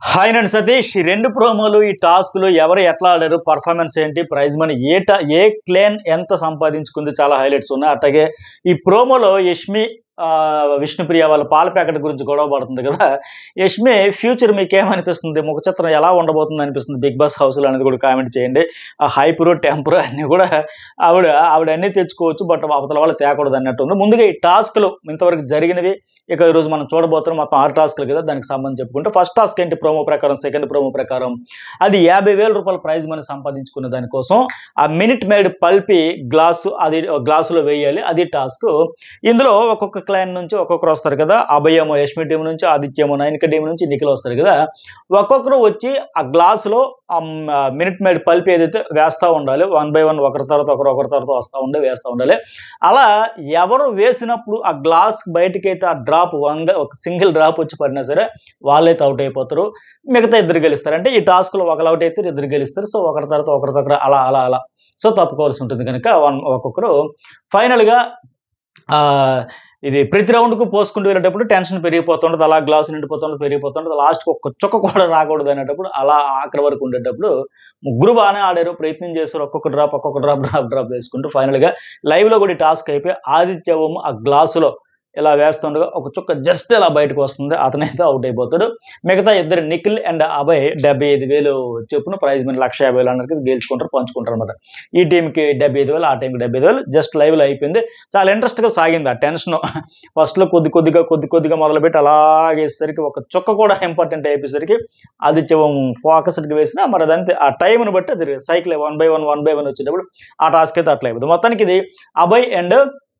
hi నేను సతీష్ ఈ రెండు ప్రోమోలు ఈ టాస్క్లు ఎవరు ఎట్లా ఆడారు పర్ఫార్మెన్స్ ఏంటి ప్రైజ్ మనీ ఏ టా ఏ క్లేన్ ఎంత సంపాదించుకుంది చాలా హైలైట్స్ ఉన్నాయి అట్లాగే ఈ ప్రోమోలో యష్మి ఆ, విష్ణుప్రియ వాళ్ళ పాల ప్యాకెట్ గురించి గొడవ పడుతుంది కదా యష్మి ఫ్యూచర్ మీకు ఏమనిపిస్తుంది ముఖ చిత్రం ఎలా ఉండబోతుంది అనిపిస్తుంది బిగ్ బాస్ హౌస్లో అనేది కూడా కామెంట్ చేయండి ఆ హైపర్ టెంపర్ అన్నీ కూడా ఆవిడ ఆవిడ అన్నీ తెచ్చుకోవచ్చు బట్ అవతల వాళ్ళు తేకూడదు అన్నట్టు ఉంది ముందుగా ఈ టాస్క్లు ఇంతవరకు జరిగినవి ఇక ఈరోజు మనం చూడబోతున్నాం మొత్తం ఆరు టాస్క్లు కదా దానికి సంబంధించి చెప్పుకుంటే ఫస్ట్ టాస్క్ ఏంటి ప్రోమో ప్రకారం సెకండ్ ప్రోమో ప్రకారం అది యాభై వేల రూపాయల ప్రైజ్ మనీ సంపాదించుకున్న దానికోసం ఆ మినిట్ మేడ్ పల్పి గ్లాసు అది గ్లాసులో వేయాలి అది టాస్క్ ఇందులో ఒక్కొక్క క్లైన్ నుంచి ఒక్కొక్కరు వస్తారు కదా అభయమో యష్మి టీం నుంచి ఆదిత్యమో నైనిక టీం నుంచి నిఖిల్ వస్తారు కదా ఒక్కొక్కరు వచ్చి ఆ గ్లాసులో మినిట్ మేడ్ పల్పి ఏదైతే వేస్తూ ఉండాలి వన్ బై వన్ ఒకరి తర్వాత ఒకరు ఒకరి తర్వాత వస్తూ ఉండే వేస్తూ ఉండాలి అలా ఎవరు వేసినప్పుడు ఆ గ్లాస్ బయటకైతే ఆ డ్రాప్ వన్ ఒక సింగిల్ డ్రాప్ వచ్చి పడినా సరే వాళ్ళైతే అవుట్ అయిపోతారు మిగతా ఇద్దరు గెలుస్తారు అంటే ఈ టాస్క్లో ఒకరు అవుట్ అయితే ఇద్దరు గెలుస్తారు సో ఒకరి తర్వాత ఒకరి దగ్గర అలా అలా అలా సో తప్పుకోవాల్సి ఉంటుంది కనుక వన్ ఒక్కొక్కరు ఫైనల్గా ఇది ప్రతి రౌండ్కు పోసుకుంటూ వెళ్ళేటప్పుడు టెన్షన్ పెరిగిపోతుండదు అలా గ్లాస్ నిండిపోతుండదు పెరిగిపోతుండదు లాస్ట్కి ఒక్క చుక్క కూడా రాకూడదు అనేటప్పుడు అలా ఆఖరి వరకు ఉండేటప్పుడు ముగ్గురు బాగానే ఆడారు ప్రయత్నం చేశారు ఒక్కొక్క డ్రాప్ ఒక్కొక్క డ్రాప్ డ్రాప్ డ్రాప్ వేసుకుంటూ ఫైనల్గా లైవ్లో కూడా ఈ టాస్క్ అయిపోయి ఆదిత్య ఓం ఆ గ్లాసులో ఇలా వేస్తుండగా ఒక చుక్క జస్ట్ ఇలా బయటకు వస్తుంది అతనైతే అవుట్ అయిపోతాడు మిగతా ఇద్దరు నిఖిల్ అండ్ అభయ్ డెబ్బై ఐదు వేలు చొప్పున ప్రైజ్ మనీ లక్ష యాభై వేలు అందరికి గెలుచుకుంటారు పంచుకుంటారు అనమాట ఈ టీంకి డెబ్బై ఐదు వేలు ఆ టీంకి డెబ్బై ఐదు వేలు జస్ట్ లైవ్లో అయిపోయింది చాలా ఇంట్రెస్ట్గా సాగింది ఆ టెన్షన్ ఫస్ట్లో కొద్ది కొద్దిగా కొద్ది కొద్దిగా మొదలుపెట్టి అలాగేసరికి ఒక చుక్క కూడా ఇంపార్టెంట్ అయిపోయేసరికి ఆదిత్య ఫోకస్డ్గా వేసినా మరి అదంతే ఆ టైంని బట్టి అది cycle one by one one by one వచ్చేటప్పుడు ఆ టాస్క్ అయితే అట్లా అయిపోతుంది మొత్తానికి ఇది అభయ్ అండ్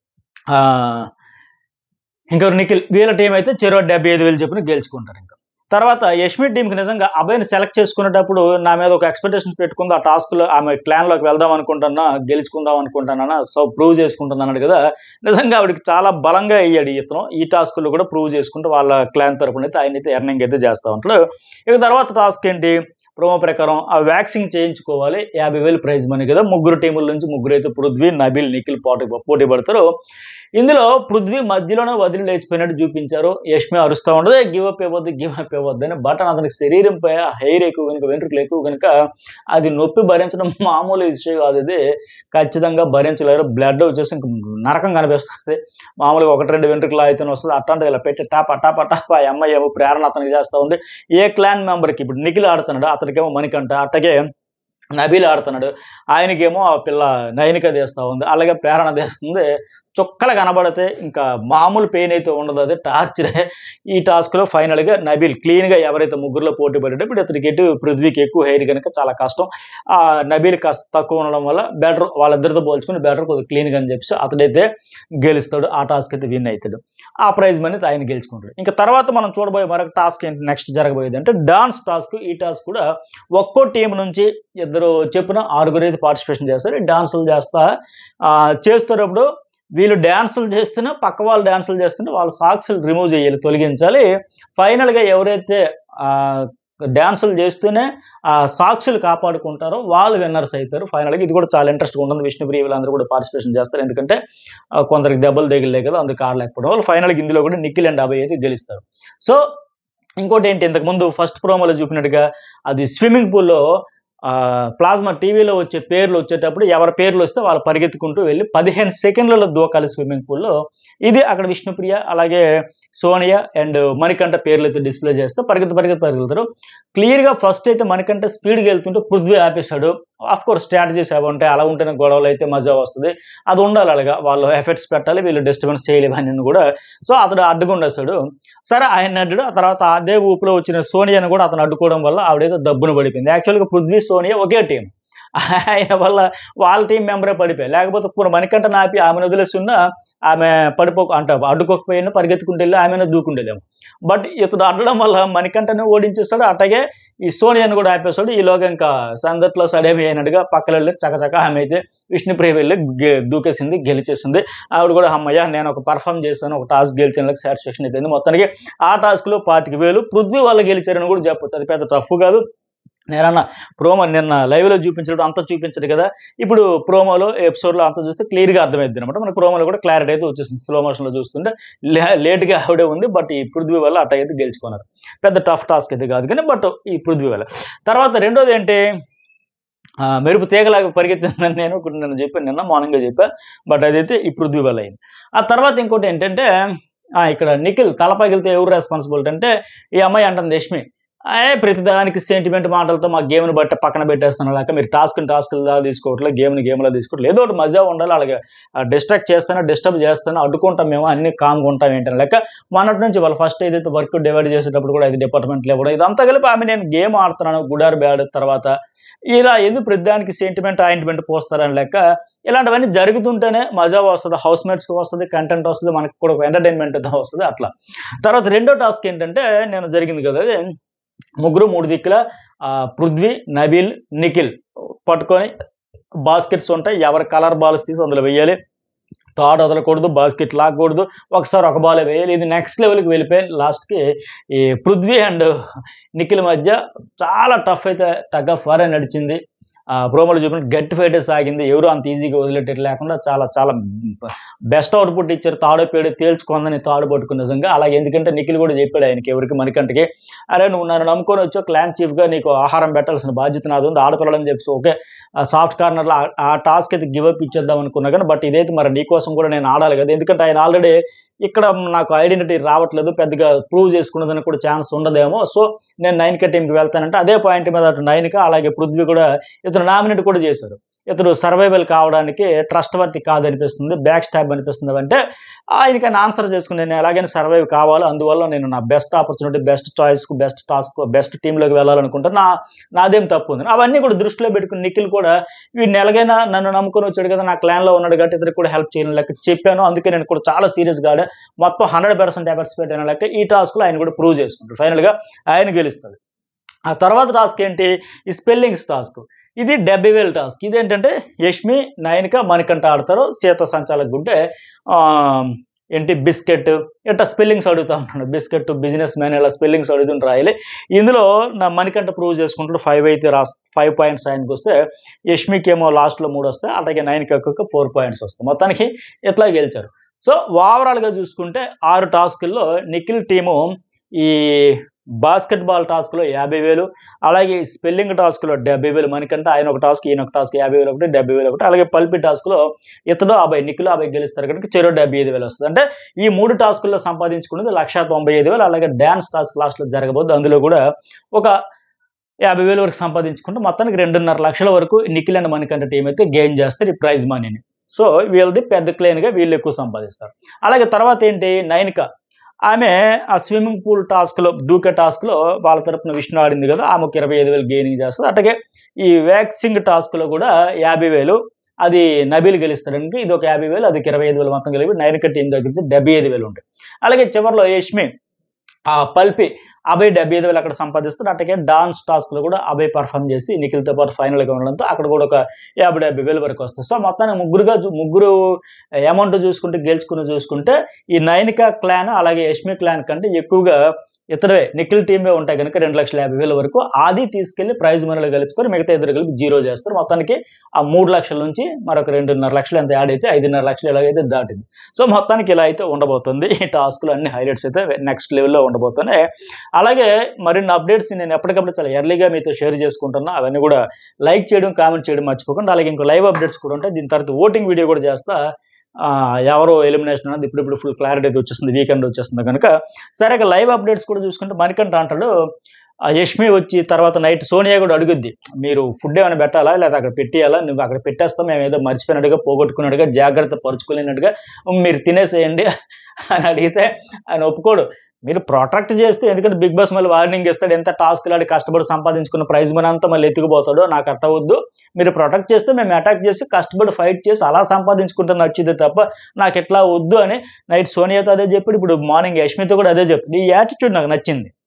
ఇంకొకరు నిఖిల్ వీళ్ళ టీం అయితే చెరో డెబ్బై ఐదు వేలు చెప్పిన గెలుచుకుంటారు ఇంకా తర్వాత యష్మి టీంకి నిజంగా అబ్బాయిని సెలెక్ట్ చేసుకునేటప్పుడు నా మీద ఒక ఎక్స్పెక్టేషన్స్ పెట్టుకుంది ఆ టాస్క్లో ఆమె క్లాన్లోకి వెళ్దాం అనుకుంటున్నా గెలుచుకుందాం అనుకుంటున్నా సో ప్రూవ్ చేసుకుంటున్నాను కదా నిజంగా ఆవిడకి చాలా బలంగా అయ్యాడు ఇతను ఈ టాస్క్లో కూడా ప్రూవ్ చేసుకుంటూ వాళ్ళ క్లాన్ తరపున అయితే ఆయన అయితే ఎర్నింగ్ అయితే చేస్తూ ఉంటాడు ఇక తర్వాత టాస్క్ ఏంటి ప్రోమో ప్రకారం ఆ వ్యాక్సిన్ చేయించుకోవాలి యాభై వేలు ప్రైజ్ మనీ కదా ముగ్గురు టీముల నుంచి ముగ్గురు అయితే పృథ్వీ నబిల్ నిఖిల్ పోటీ పోటీ పడతారు ఇందులో పృథ్వీ మధ్యలోనే వదిలి లేచిపోయినట్టు చూపించారు యష్మి అరుస్తూ ఉండదు గివ్ అప్ ఇవ్వద్దు గివ్ అప్ ఇవ్వద్దు అని బట్ అతనికి శరీరంపై హెయిర్ ఎక్కువ కనుక వెంట్రుకలు ఎక్కువ కనుక అది నొప్పి భరించడం మామూలు విషయం కాదు ఇది ఖచ్చితంగా భరించలేరు బ్లడ్ వచ్చేసి ఇంక నరకం కనిపిస్తుంది మామూలుగా ఒకటి రెండు వెంట్రుకలు అయితే వస్తుంది అట్లాంటి ఇలా పెట్టి టాప టాప టాప ఆ అమ్మాయి ఏమో ప్రేరణ అతనికి చేస్తూ ఉంది ఏ క్లాన్ మెంబర్కి ఇప్పుడు నిఖిల్ ఆడుతున్నాడు అతనికేమో మణికంట అట్టగే నబీల్ ఆడుతున్నాడు ఆయనకేమో ఆ పిల్ల నైనిక తీస్తూ ఉంది అలాగే ప్రేరణ తీస్తుంది చుక్కలు కనబడితే ఇంకా మామూలు పెయిన్ అయితే ఉండదు అది టార్చరే ఈ టాస్క్లో ఫైనల్గా నబీల్ క్లీన్గా ఎవరైతే ముగ్గురులో పోటీ పడేటప్పుడు ఇప్పుడు ఇతనికి ఎటు పృథ్వీకి ఎక్కువ హెయిర్ కనుక చాలా కష్టం ఆ నబీల్ కాస్త తక్కువ ఉండడం వల్ల బెటర్ వాళ్ళిద్దరితో పోల్చుకుని బెటర్ కొద్దిగా క్లీన్గా అని చెప్పేసి అతడైతే గెలుస్తాడు ఆ టాస్క్ అయితే విన్ అవుతాడు ఆ ప్రైజ్ మనీ ఆయన గెలుచుకుంటాడు ఇంకా తర్వాత మనం చూడబోయే మరొక టాస్క్ ఏంటి నెక్స్ట్ జరగబోయేది అంటే డాన్స్ టాస్క్ ఈ టాస్క్ కూడా ఒక్కో టీం నుంచి ఇద్దరు చెప్పున ఆరుగురు అయితే పార్టిసిపేషన్ చేస్తారు ఈ డాన్సులు చేస్తా ఆ, చేస్తున్నప్పుడు వీళ్ళు డ్యాన్సులు చేస్తున్నా పక్క వాళ్ళు డ్యాన్సులు చేస్తుంటే వాళ్ళ సాక్స్లు రిమూవ్ చేయాలి తొలగించాలి ఫైనల్గా ఎవరైతే ఆ, డ్యాన్సులు చేస్తూనే ఆ సాక్షులు కాపాడుకుంటారో వాళ్ళు విన్నర్స్ అవుతారు ఫైనల్గా ఇది కూడా చాలా ఇంట్రెస్ట్గా ఉంటుంది విష్ణుప్రియ వీళ్ళందరూ కూడా పార్టిసిపేషన్ చేస్తారు ఎందుకంటే ఆ, కొందరికి దెబ్బలు తగిలే కదా అందుకు ఆడలేకపోవడం వాళ్ళు ఫైనల్గా ఇందులో కూడా నిఖిల్ అండ్ అభయ్ అయితే గెలుస్తారు సో ఇంకోటి ఏంటి ఇంతకుముందు ఫస్ట్ ప్రోమోలో చూపినట్టుగా అది స్విమ్మింగ్ పూల్లో ప్లాస్మా టీవీలో వచ్చే పేర్లు వచ్చేటప్పుడు ఎవరి పేర్లు వస్తే వాళ్ళు పరిగెత్తుకుంటూ వెళ్ళి పదిహేను సెకండ్లలో దూకాలి స్విమ్మింగ్ పూల్లో ఇది అక్కడ విష్ణుప్రియ అలాగే సోనియా అండ్ మణికంఠ పేర్లు అయితే డిస్ప్లే చేస్తే పరిగెత్తి పరిగెత్తి పరిగెత్తారు క్లియర్గా ఫస్ట్ అయితే మనకంటే స్పీడ్గా వెళ్తుంటే పృథ్వీ ఆపేశాడు ఆఫ్ కోర్స్ స్ట్రాటజీస్ అవి ఉంటాయి అలా ఉంటేనే గొడవలు అయితే మజా వస్తుంది అది ఉండాలి అలాగా వాళ్ళు ఎఫెక్ట్స్ పెట్టాలి వీళ్ళు డిస్టర్బెన్స్ చేయలేవు అని కూడా సో అతడు అడ్డుకుండేస్తాడు సరే ఆయన అడ్డు ఆ తర్వాత అదే ఊపిలో వచ్చిన సోనియాని కూడా అతను అడ్డుకోవడం వల్ల ఆవిడేదో దబ్బును పడిపోయింది యాక్చువల్గా పృథ్వీ సోనియా ఒకే టీం ఆయన వల్ల వాళ్ళ టీం మెంబరే పడిపోయాయి లేకపోతే ఇప్పుడు మణికంఠ నాపి ఆమెను వదిలేసి ఉన్న ఆమె పడిపో అంటే అడ్డుకోకపోయినా పరిగెత్తుకుంటూ వెళ్ళి ఆమెను దూకుండేదేమో బట్ ఇతడు అడ్డడం వల్ల మణికంఠని ఓడించేస్తాడు అట్లాగే ఈ సోనియాని కూడా ఆపేస్తాడు ఈలోగా ఇంకా సందట్లో సడేమి అయినట్టుగా పక్కన వెళ్ళి చకచక ఆమె అయితే విష్ణుప్రియ వెళ్ళి గె- దూకేసింది గెలిచేసింది ఆవిడ కూడా అమ్మయ్య నేను ఒక పర్ఫామ్ చేశాను ఒక టాస్క్ గెలిచిన సాటిస్ఫాక్షన్ అయితే మొత్తానికి ఆ టాస్క్లో పాతిక వేలు పృథ్వీ వాళ్ళు గెలిచారని కూడా చెప్పొచ్చు అది పెద్ద టఫ్ కాదు నేనన్నా ప్రోమో నిన్న లైవ్లో చూపించడం అంతా చూపించడు కదా ఇప్పుడు ప్రోమోలో ఎపిసోడ్లో అంతా చూస్తే క్లియర్గా అర్థమైంది అనమాట మన ప్రోమోలో కూడా క్లారిటీ అయితే వచ్చేసింది స్లో మోషన్లో చూస్తుంటే లే- లేట్గా ఆవిడే ఉంది బట్ ఈ పృథ్వీ వల్ల అట్ట అయితే గెలుచుకున్నారు పెద్ద టఫ్ టాస్క్ అయితే కాదు కానీ బట్ ఈ పృథ్వీ వల్ల తర్వాత రెండోది ఏంటి ఆ, మెరుపు తీగలాగా పరిగెత్తిందని నేను ఒకటి నిన్న చెప్పాను నిన్న మార్నింగ్గా చెప్పా బట్ అదైతే ఈ పృథ్వీ వల్ల అయింది ఆ తర్వాత ఇంకోటి ఏంటంటే ఆ, ఇక్కడ నిఖిల్ తల పగిలితే ఎవరు రెస్పాన్సిబిలిటీ అంటే ఈ అమ్మాయి అంటుంది యష్మి ఏ ప్రతిదానికి సెంటిమెంట్ మాటలతో మా గేమ్ని బట్టి పక్కన పెట్టేస్తాను లేక మీరు టాస్క్ టాస్క్ లా తీసుకోవట్లేదు గేమ్ని గేమ్లా తీసుకోవట్లేదు ఏదో ఒకటి మజా ఉండాలి అలాగే డిస్ట్రాక్ట్ చేస్తాను డిస్టర్బ్ చేస్తాను అడ్డుకుంటాం మేము అన్ని కామ్గా ఉంటాం ఏంటని లెక్క మొన్నటి నుంచి వాళ్ళు ఫస్ట్ ఏదైతే వర్క్ డివైడ్ చేసేటప్పుడు కూడా ఇది డిపార్ట్మెంట్లో ఇవ్వడం ఇదంతా కలిపి ఆమె నేను గేమ్ ఆడుతున్నాను గుడ్ ఆర్ బ్యాడ్ తర్వాత ఇలా ఎందుకు ప్రతిదానికి సెంటిమెంట్ ఆయింట్మెంట్ పోస్తారని లెక్క ఇలాంటివన్నీ జరుగుతుంటేనే మజా వస్తుంది హౌస్ మేట్స్కి వస్తుంది కంటెంట్ వస్తుంది మనకి కూడా ఒక ఎంటర్టైన్మెంట్ అయితే వస్తుంది అట్లా తర్వాత రెండో టాస్క్ ఏంటంటే నేను జరిగింది కదా అది ముగ్గురు మూడు దిక్కుల ఆ, పృథ్వీ నబీల్ నిఖిల్ పట్టుకొని బాస్కెట్స్ ఉంటాయి ఎవరి కలర్ బాల్స్ తీసి అందులో వేయాలి థాట్ వదలకూడదు బాస్కెట్ లాగకూడదు ఒకసారి ఒక బాల్ వేయాలి ఇది నెక్స్ట్ లెవెల్కి వెళ్ళిపోయి లాస్ట్కి ఈ పృథ్వీ అండ్ నిఖిల్ మధ్య చాలా టఫ్ అయితే టగ్ ఆఫ్ వారే నడిచింది ఆ ప్రోమోలు చూపిన గట్టి ఫైట్ సాగింది ఎవరు అంత ఈజీగా వదిలేటట్టు లేకుండా చాలా చాలా బెస్ట్ అవుట్పుట్ ఇచ్చారు తాడు పేడు తేల్చుకుందని తాడు పట్టుకున్న నిజంగా అలాగే ఎందుకంటే నిఖిల్ కూడా చెప్పాడు ఆయనకి ఎవరికి మణికంటకి అరే నువ్వు నన్ను నమ్ముకొని వచ్చావు క్లాన్ చీఫ్గా నీకు ఆహారం పెట్టాల్సిన బాధ్యత నాది ఉంది ఆడపిల్లలని చెప్పి ఓకే సాఫ్ట్ కార్నర్లో ఆ టాస్క్ అయితే గివ్ అప్ ఇచ్చేద్దాం అనుకున్నా కానీ బట్ ఇదైతే మరి నీకోసం కూడా నేను ఆడాలి కదా ఎందుకంటే ఆయన ఆల్రెడీ ఇక్కడ నాకు ఐడెంటిటీ రావట్లేదు పెద్దగా ప్రూవ్ చేసుకున్నదని కూడా ఛాన్స్ ఉండదేమో సో నేను నైన్ కే టీంకి వెళ్తానంటే అదే పాయింట్ మీద అటు నైన్కి అలాగే పృథ్వీ కూడా ఇతను నామినేట్ కూడా చేశారు ఇతను సర్వైవల్ కావడానికి ట్రస్ట్ వర్తి కాదనిపిస్తుంది బ్యాక్ స్టాప్ అనిపిస్తుంది అంటే ఆయనకి ఆయన ఆన్సర్ చేసుకుని నేను ఎలాగైనా సర్వైవ్ కావాలి అందువల్ల నేను నా best opportunity best choice best task best టీంలోకి వెళ్ళాలనుకుంటాను నా నాదేం తప్పు ఉంది అవన్నీ కూడా దృష్టిలో పెట్టుకుని నిఖిల్ కూడా వీడిని ఎలాగైనా నన్ను నమ్ముకొని వచ్చాడు కదా నా క్లాన్లో ఉన్నాడు కాబట్టి ఇతనికి కూడా హెల్ప్ చేయను లెక్క చెప్పాను అందుకే నేను కూడా చాలా సీరియస్గా ఆడా మొత్తం హండ్రెడ్ పర్సెంట్ ఎఫర్ట్స్ పెట్టాను లెక్క ఈ టాస్క్లో ఆయన కూడా ప్రూవ్ చేసుకుంటాడు ఫైనల్గా ఆయన గెలుస్తాడు ఆ తర్వాత టాస్క్ ఏంటి ఈ స్పెల్లింగ్స్ టాస్క్ ఇది డెబ్బై వేల టాస్క్ ఇదేంటంటే యష్మి నయనిక మణికంఠ ఆడతారు సీత సంచాలక్ గుంటే ఆ, ఏంటి బిస్కెట్ ఇట్లా స్పెల్లింగ్స్ అడుగుతా ఉంటాడు బిస్కెట్ బిజినెస్ మ్యాన్ ఇలా స్పెల్లింగ్స్ అడుగుతుంటే రాయాలి ఇందులో నా మణికంఠ ప్రూవ్ చేసుకుంటాడు ఫైవ్ అయితే రాస్ ఫైవ్ పాయింట్స్ ఆయనకి వస్తే యష్మికి ఏమో లాస్ట్లో మూడు వస్తాయి అలాగే నైన్కి ఫోర్ పాయింట్స్ వస్తాయి మొత్తానికి ఇట్లా గెలిచారు సో ఓవరాల్గా చూసుకుంటే ఆరు టాస్కుల్లో నిఖిల్ టీము ఈ బాస్కెట్ బాల్ టాస్క్లో యాభై వేలు అలాగే ఈ స్పెల్లింగ్ టాస్క్లో డెబ్బై వేలు మనకంటే ఆయన ఒక టాస్క్ ఈయన ఒక టాస్క్ యాభై వేలు ఒకటి డెబ్బై వేలు ఒకటి అలాగే పల్పి టాస్క్లో ఇతడు అబ్బాయి నిఖిల్ అబ్బాయి గెలుస్తారు కనుక చెరో డెబ్బై ఐదు వేలు వస్తుంది అంటే ఈ మూడు టాస్కుల్లో సంపాదించుకున్నది లక్ష తొంభై ఐదు వేలు అలాగే డ్యాన్స్ టాస్క్ లాస్ట్లో జరగబోద్దు అందులో కూడా ఒక యాభై వేల వరకు సంపాదించుకుంటే మొత్తానికి రెండున్నర లక్షల వరకు నిఖిల్ అండ్ మణికంఠ టీం అయితే గెయిన్ చేస్తారు ఈ ప్రైజ్ మనీని సో వీళ్ళది పెద్ద క్లెయిన్గా వీళ్ళు ఎక్కువ సంపాదిస్తారు అలాగే తర్వాత ఏంటి నైనిక ఆమె ఆ స్విమ్మింగ్ పూల్ టాస్క్లో దూకే టాస్క్లో వాళ్ళ తరపున విష్ణు ఆడింది కదా ఆమెకు ఇరవై ఐదు వేలు గెయినింగ్ చేస్తుంది అట్లాగే ఈ వ్యాక్సింగ్ టాస్క్లో కూడా యాభై వేలు అది నబీల్ గెలుస్తాడానికి ఇది ఒక యాభై వేలు అది ఇరవై ఐదు వేలు మొత్తం కలిపి నైనిక టీం దగ్గర డెబ్బై ఐదు వేలు ఉంటాయి అలాగే చివరిలో యష్మి ఆ పల్పి అభయ్ డెబ్బై ఐదు వేలు అక్కడ సంపాదిస్తారు అట్టగే డాన్స్ టాస్క్లో కూడా అభయ్ పర్ఫామ్ చేసి నిఖిల్తో పాటు ఫైనల్గా ఉండడంతో అక్కడ కూడా ఒక యాభై డెబ్బై వేలు వరకు వస్తుంది సో మొత్తానికి ముగ్గురుగా చూ- ముగ్గురు అమౌంట్ చూసుకుంటే గెలుచుకుని చూసుకుంటే ఈ నైనిక క్లాన్ అలాగే యష్మి క్లాన్ కంటే ఎక్కువగా ఇతరే నిఖిల్ టీమే ఉంటాయి కనుక రెండు లక్షల యాభై వేల వరకు అది తీసుకెళ్లి ప్రైజ్ మనీలో కలుపుకొని మిగతా ఇద్దరు కలిపి జీరో చేస్తారు మొత్తానికి ఆ మూడు లక్షల నుంచి మరొక రెండున్నర లక్షలు ఎంత యాడ్ అయితే ఐదున్నర లక్షలు ఎలాగైతే దాటింది సో మొత్తానికి ఇలా అయితే ఉండబోతుంది ఈ టాస్క్లు అన్ని హైలైట్స్ అయితే నెక్స్ట్ లెవెల్లో ఉండబోతున్నాయి అలాగే మరిన్ని అప్డేట్స్ నేను ఎప్పటికప్పుడు చాలా ఎర్లీగా మీతో షేర్ చేసుకుంటున్నా అవన్నీ కూడా లైక్ చేయడం కామెంట్ చేయడం మర్చిపోకుండా అలాగే ఇంకో లైవ్ అప్డేట్స్ కూడా ఉంటాయి దీని తర్వాత ఓటింగ్ వీడియో కూడా చేస్తా ఆ, ఎవరు ఎలిమినేషన్ అనేది ఇప్పుడు ఇప్పుడు ఫుల్ క్లారిటీ అయితే వచ్చేస్తుంది వీకెండ్ వచ్చేస్తుంది కనుక సరే ఇక లైవ్ అప్డేట్స్ కూడా చూసుకుంటే మణికంఠ అంటాడు ఆ యష్మి వచ్చి తర్వాత నైట్ సోనియా కూడా అడుగుద్ది మీరు ఫుడ్ ఏమైనా పెట్టాలా లేదా అక్కడ పెట్టేయాలా నువ్వు అక్కడ పెట్టేస్తాం మేము ఏదో మర్చిపోయినట్టుగా పోగొట్టుకున్నట్టుగా జాగ్రత్త పరుచుకోలేనట్టుగా మీరు తినేసేయండి అని అడిగితే ఆయన ఒప్పుకోడు మీరు ప్రొటెక్ట్ చేస్తే ఎందుకంటే బిగ్ బాస్ మళ్ళీ వార్నింగ్ ఇస్తాడు ఎంత టాస్క్ ఆడి కష్టపడి సంపాదించుకున్న ప్రైజ్ మనీ అంతా మళ్ళీ ఎత్తుకుపోతాడో నాకు అట్టవద్దు మీరు ప్రొటెక్ట్ చేస్తే మేము అటాక్ చేసి కష్టపడి ఫైట్ చేసి అలా సంపాదించుకుంటే నచ్చింది తప్ప నాకు ఎట్లా వద్దు అని నైట్ సోనియాతో అదే చెప్పాడు ఇప్పుడు మార్నింగ్ యష్మితో కూడా అదే చెప్తుంది ఈ యాటిట్యూడ్ నాకు నచ్చింది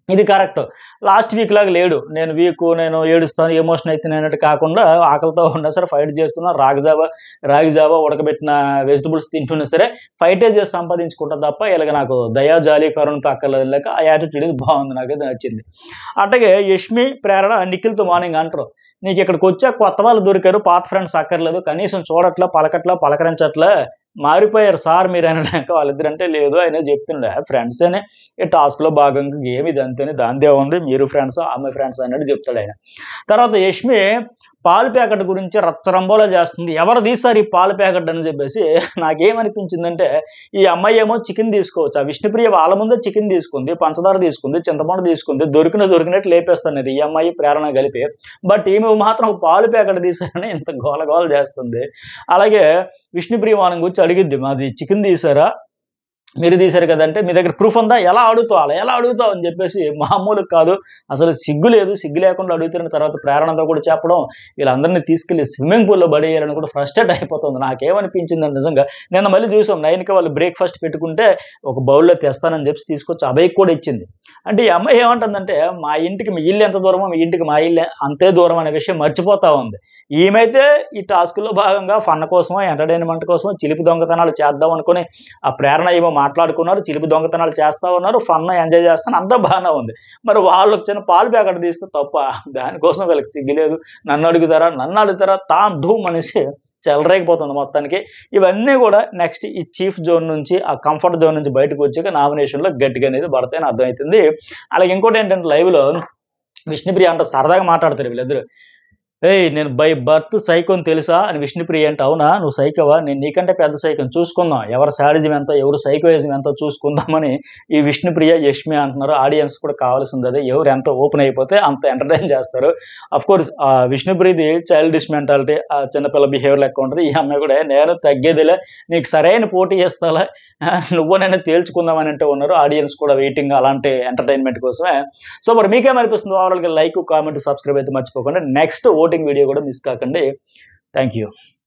ఇది కరెక్ట్ లాస్ట్ వీక్ లాగా లేడు నేను వీక్ నేను ఏడుస్తాను ఎమోషన్ అయితే అన్నట్టు కాకుండా ఆకలితో ఉన్నా సరే ఫైట్ చేస్తున్నా రాగిజావా రాగిజావా ఉడకబెట్టిన వెజిటబుల్స్ తింటున్నా సరే ఫైటే చేసి సంపాదించుకుంటా తప్ప ఇలాగ నాకు దయా జాలి కరుణతో అక్కర్లేదు లేక ఆ యాటిట్యూడ్ ఇది బాగుంది నాకైతే నచ్చింది అట్లాగే యష్మి ప్రేరణ నిఖిల్తో మార్నింగ్ అంటారు నీకు ఇక్కడికి వచ్చాక కొత్త వాళ్ళు దొరికారు పాత ఫ్రెండ్స్ అక్కర్లేదు కనీసం చూడట్లా పలకట్లా పలకరించట్లా మారిపోయారు సార్ మీరు అనడాక వాళ్ళిద్దరంటే లేదు ఆయన చెప్తుండే ఫ్రెండ్స్ అనే ఈ టాస్క్లో భాగంగా గేమ్ ఇది అంతేనే దాందే ఉంది మీరు ఫ్రెండ్స్ ఆమె ఫ్రెండ్స్ అన్నట్టు చెప్తాడు ఆయన తర్వాత యష్మి పాలు ప్యాకెట్ గురించి రచ్చరంబోలా చేస్తుంది ఎవరు తీస్తారు ఈ పాలు ప్యాకెట్ అని చెప్పేసి నాకేమనిపించిందంటే ఈ అమ్మాయి ఏమో చికెన్ తీసుకోవచ్చు ఆ విష్ణుప్రియ వాళ్ళ ముందే చికెన్ తీసుకుంది పంచదార తీసుకుంది చింతపండు తీసుకుంది దొరికిన దొరికినట్టు లేపేస్తున్నారు ఈ అమ్మాయి ప్రేరణ కలిపి బట్ ఈమె మాత్రం ఒక పాలు ప్యాకెట్ తీసారని ఇంత గోల గోల చేస్తుంది అలాగే విష్ణుప్రియ వాళ్ళని గురించి అడిగిద్ది మాది చికెన్ తీసారా మీరు తీశారు కదంటే మీ దగ్గర ప్రూఫ్ ఉందా ఎలా అడుగుతావు అలా ఎలా అడుగుతావు అని చెప్పేసి మామూలు కాదు అసలు సిగ్గు లేదు సిగ్గు లేకుండా అడుగుతున్న తర్వాత ప్రేరణతో కూడా చెప్పడం వీళ్ళందరినీ తీసుకెళ్లి స్విమ్మింగ్ పూల్లో పడేయాలని కూడా ఫ్రస్ట్రేట్ అయిపోతుంది నాకేమనిపించింది నిజంగా నిన్న మళ్ళీ చూసాం నైన్కి వాళ్ళు బ్రేక్ఫాస్ట్ పెట్టుకుంటే ఒక బౌల్లో తెస్తానని చెప్పి తీసుకొచ్చి అభయ్ కూడా ఇచ్చింది అంటే ఈ అమ్మాయి ఏమంటుందంటే మా ఇంటికి మీ ఇల్లు ఎంత దూరమో మీ ఇంటికి మా ఇల్లు అంతే దూరం అనే విషయం మర్చిపోతా ఉంది ఈమెతే ఈ టాస్క్లో భాగంగా ఫన్ కోసమో ఎంటర్టైన్మెంట్ కోసమో చిలిపి దొంగతనాలు చేద్దాం అనుకుని ఆ ప్రేరణ ఏమో మాట్లాడుకున్నారు చిలిపి దొంగతనాలు చేస్తా ఉన్నారు ఫన్ ఎంజాయ్ చేస్తాను అంతా బాగానే ఉంది మరి వాళ్ళు చిన్న పాలు ప్యాకెట్ తీస్తే తప్ప దానికోసం వీళ్ళకి సిగ్గులేదు నన్ను అడుగుతారా నన్ను అడుగుతారా తాం ధూమ్ అనేసి చెలరేగిపోతుంది మొత్తానికి ఇవన్నీ కూడా నెక్స్ట్ ఈ చీఫ్ జోన్ నుంచి ఆ కంఫర్ట్ జోన్ నుంచి బయటకు వచ్చాక నామినేషన్లో గట్టిగా అనేది పడతాయని అర్థమవుతుంది అలాగే ఇంకోటి ఏంటంటే లైవ్లో విష్ణుప్రియ అంటే సరదాగా మాట్లాడతారు వీళ్ళిద్దరు ఏయ్ నేను బై బర్త్ సైకోని తెలుసా అని విష్ణుప్రియ అంటే అవునా నువ్వు సైకోవా నేను నీకంటే పెద్ద సైకోని చూసుకుందాం ఎవరి శాడిజం ఎంతో ఎవరు సైకోయిజం ఎంతో చూసుకుందామని ఈ విష్ణుప్రియ యష్మి అంటున్నారు ఆడియన్స్ కూడా కావాల్సింది అదే ఎవరు ఎంత ఓపెన్ అయిపోతే అంత ఎంటర్టైన్ చేస్తారు అఫ్ కోర్స్ ఆ విష్ణుప్రియది చైల్డిష్ మెంటాలిటీ ఆ చిన్నపిల్ల బిహేవియర్ లెక్క ఉంటుంది ఈ అమ్మాయి కూడా నేను తగ్గేదిలే నీకు సరైన పోటీ చేస్తాలా నువ్వు నేను తేల్చుకుందామని అంటే ఉన్నారు ఆడియన్స్ కూడా వెయిటింగ్ అలాంటి ఎంటర్టైన్మెంట్ కోసమే సో మరి మీకేమనిపిస్తుంది ఓవరాల్గా లైక్ కామెంట్ సబ్స్క్రైబ్ అయితే మర్చిపోకండి నెక్స్ట్ ఓటింగ్ వీడియో కూడా మిస్ కాకండి థ్యాంక్ యూ